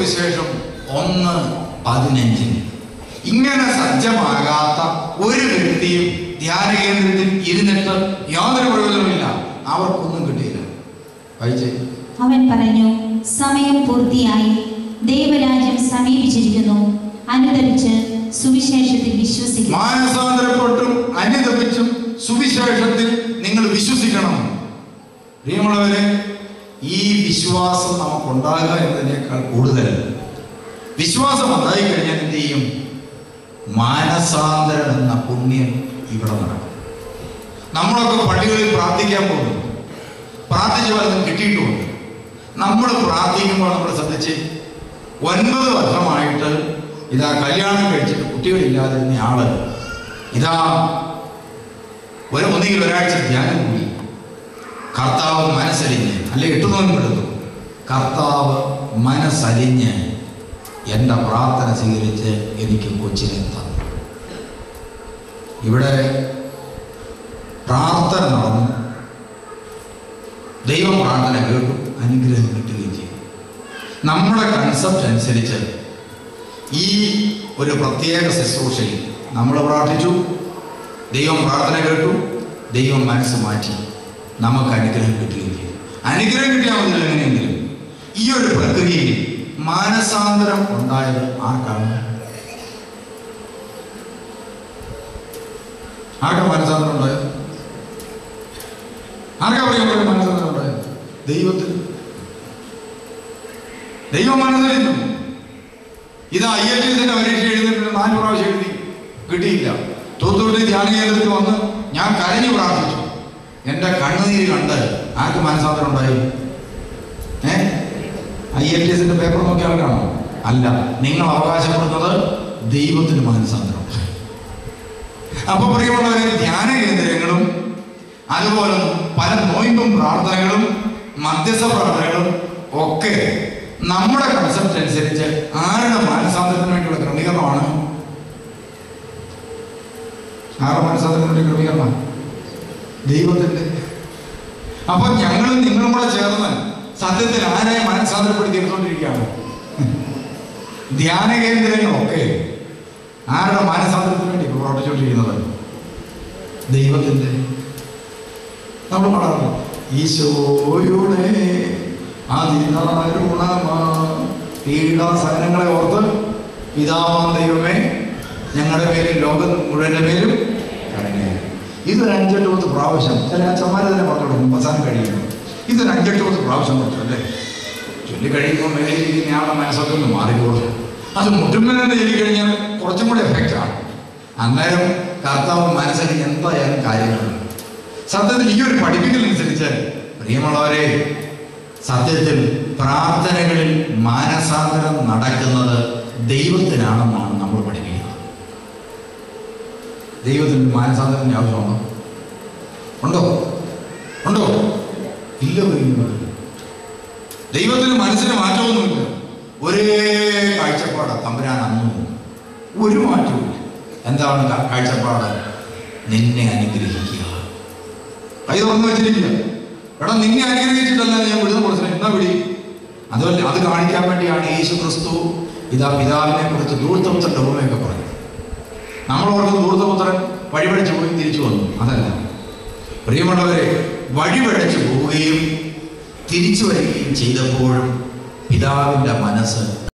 സുവിശേഷം ഒന്ന് പതിനഞ്ചിന് ഇങ്ങനെ സജ്ജമാകാത്ത ഒരു വ്യക്തിയും ധ്യാന കേന്ദ്രത്തിൽ ഇരുന്നിട്ട് യാതൊരു പ്രയോജനമില്ല അവർക്കൊന്നും കിട്ടിയില്ല വായിച്ചേ അവൻ പറഞ്ഞു സമയം പൂർത്തിയായി ദൈവരാജ്യം സമീപിച്ചിരിക്കുന്നു അനുദരിച്ച് സുവിശേഷത്തിൽ വിശ്വസിക്കും മാനസാന്തരപ്പെട്ടും അനുദപിച്ചും സുവിശേഷത്തിൽ നിങ്ങൾ വിശ്വസിക്കണം പ്രിയമുള്ളവരെ ഈ വിശ്വാസം നമുക്കുണ്ടാകുക എന്നതിനേക്കാൾ കൂടുതൽ വിശ്വാസം ഉണ്ടായി കഴിഞ്ഞാൽ എന്ത് ചെയ്യും മാനസാന്തരം എന്ന പുണ്യം ഇവിടെ നടക്കും നമ്മളൊക്കെ പള്ളികളിൽ പ്രാർത്ഥിക്കാൻ പോകുന്നു പ്രാർത്ഥിച്ചു പലതും കിട്ടിയിട്ടുമുണ്ട് നമ്മൾ പ്രാർത്ഥിക്കുമ്പോൾ നമ്മൾ ശ്രദ്ധിച്ച് ഒൻപത് വർഷമായിട്ട് ഇതാ കല്യാണം കഴിച്ചിട്ട് കുട്ടികളില്ലാതിരുന്ന ആള് ഇതാ ഒരു ഒന്നുകിൽ ഒരാഴ്ച ധ്യാനം കൂടി കർത്താവ് മനസ്സലിഞ്ഞ് അല്ലെ എട്ട് നോൻപെടുത്തു കർത്താവ് മനസ്സലിഞ്ഞ് എൻ്റെ പ്രാർത്ഥന സ്വീകരിച്ച് എനിക്ക് കൊച്ചിനെ തന്നു ഇവിടെ പ്രാർത്ഥന നടന്നു ദൈവം പ്രാർത്ഥന കേട്ടു അനുഗ്രഹം കിട്ടുകയും ചെയ്തു നമ്മുടെ കൺസെപ്റ്റ് അനുസരിച്ച് ഈ ഒരു പ്രത്യേക ശുശ്രൂഷയിൽ നമ്മൾ പ്രാർത്ഥിച്ചു ദൈവം പ്രാർത്ഥന കേട്ടു ദൈവം മനസ്സ് മാറ്റി നമുക്ക് അനുഗ്രഹം കിട്ടുകയും ചെയ്തു അനുഗ്രഹം കിട്ടിയാൽ മതി എങ്ങനെയെങ്കിലും ഈ ഒരു പ്രക്രിയയിൽ മാനസാന്തരം ഉണ്ടായത് ആർക്കാണ് ആർക്കാ മാനസാന്തരം ഉണ്ടായത് ആർക്കാ പറയുമ്പോൾ മാനസാന്തരം ഉണ്ടായത് ദൈവത്തിന് ദൈവം മനസ്സിലിരുന്നു ഇത് ഐ എൽ ടി എസിന്റെ പരീക്ഷ എഴുതിയിട്ട് നാല് പ്രാവശ്യം എഴുതി കിട്ടിയില്ല തൂത്തുകുട്ടി ധ്യാന കേന്ദ്രത്തിൽ വന്ന് ഞാൻ കരഞ്ഞു പ്രാർത്ഥിച്ചു എൻ്റെ കണ്ണുനീര് കണ്ട് ആർക്ക് മനസ്സാന്തരം ഉണ്ടായി ഏ ഐ എൽ ടി എസിന്റെ പേപ്പർ നോക്കിയാൽ കാണോ അല്ല നിങ്ങൾ അവകാശപ്പെടുന്നത് ദൈവത്തിന് മനസ്സാന്തരം ഉണ്ടായി അപ്പൊ പ്രിയമുള്ളവരെ ധ്യാന കേന്ദ്രങ്ങളും അതുപോലെ പല നോയിമ്പും പ്രാർത്ഥനകളും മധ്യസ്ഥ പ്രാർത്ഥനകളും ഒക്കെ നമ്മുടെ കൺസെപ്റ്റ് അനുസരിച്ച് ആരുടെ മാനസാന്തരത്തിന് വേണ്ടിയുള്ള ക്രമീകരണമാണ് ആരുടെ മാനസാന്തരത്തിന് വേണ്ടി ക്രമീകരണം ദൈവത്തിന്റെ അപ്പൊ ഞങ്ങളും നിങ്ങളും കൂടെ ചേർന്ന് സത്യത്തിൽ ആരെ മാനസാന്തരപ്പെടുത്തി എടുത്തുകൊണ്ടിരിക്കുകയാണ് ധ്യാന കേന്ദ്രങ്ങളൊക്കെ ആരുടെ മാനസാന്തരത്തിന് വേണ്ടി ഇപ്പോൾ പ്രവർത്തിച്ചുകൊണ്ടിരിക്കുന്നത് ദൈവത്തിന്റെ നമ്മൾ പാടാറുണ്ട് ഈശോയുടെ അതിദാരുണമാ പീഡാസഹനങ്ങളെ ഓർത്ത് പിതാവാം ദൈവമേ ഞങ്ങളുടെ പേരിൽ ലോകം മുഴുവൻ്റെ പേരും കരുണയായി. ഇതൊരു അഞ്ചെട്ട് പത്ത് പ്രാവശ്യം ചില അച്ഛന്മാരെ തന്നെ പറഞ്ഞു കൊടുക്കും അവസാനം കഴിയുമ്പോൾ ഇതൊരു അഞ്ചെട്ട് പത്ത് പ്രാവശ്യം പറഞ്ഞു അല്ലേ ചൊല്ലി കഴിയുമ്പോൾ മേലിരിക്കുന്ന ആളുടെ മനസ്സൊക്കെ ഒന്ന് മാറിക്കോളും അത് മുട്ടുമ്പോൾ തന്നെ ചൊല്ലി കഴിഞ്ഞാൽ കുറച്ചും കൂടി എഫക്റ്റ് ആണ് അന്നേരം കർത്താവ് മനസ്സിൽ എന്തായാലും കാര്യങ്ങളുണ്ട് സത്യത്തിൽ ഈ ഒരു പഠിപ്പിക്കലനുസരിച്ച് പ്രിയമുള്ളവരെ സത്യത്തിൽ പ്രാർത്ഥനകളിൽ മാനസാന്തരം നടക്കുന്നത് ദൈവത്തിനാണെന്നാണ് നമ്മൾ പഠിപ്പിക്കുന്നത് ദൈവത്തിന് മാനസാന്തരത്തിൻ്റെ ആവശ്യമുണ്ടോ ഉണ്ടോ ഉണ്ടോ ഇല്ല പ്രിയമുള്ളവരെ. ദൈവത്തിന് മനസ്സിന് മാറ്റമൊന്നുമില്ല ഒരേ കാഴ്ചപ്പാടാണ് തമ്പുരാൻ അന്നും ഒരു മാറ്റവുമില്ല എന്താണ് കാ- കാഴ്ചപ്പാട് നിന്നെ അനുഗ്രഹിക്കുക കൈ തുറന്നു വെച്ചിരിക്കുക എടാ നിന്നെ അനുഗ്രഹിച്ചിട്ടല്ല ഞാൻ വിടുന്ന കൊടുത്തത് എന്നാ വിടി അതുമല്ല അത് കാണിക്കാൻ വേണ്ടിയാണ് യേശു ക്രിസ്തു ഇതാ പിതാവിനെ കുറിച്ച് ദൂർത്തപുത്രന്റെ ഉപമയൊക്കെ പറഞ്ഞു നമ്മൾ ഓർക്കുന്ന ദൂർത്തപുത്രൻ വഴിപഴിച്ച് പോയി തിരിച്ചു വന്നു അതല്ല പ്രിയമുള്ളവരെ വഴിപഴച്ചു പോവുകയും തിരിച്ചു വരികയും ചെയ്തപ്പോഴും പിതാവിൻ്റെ മനസ്സ്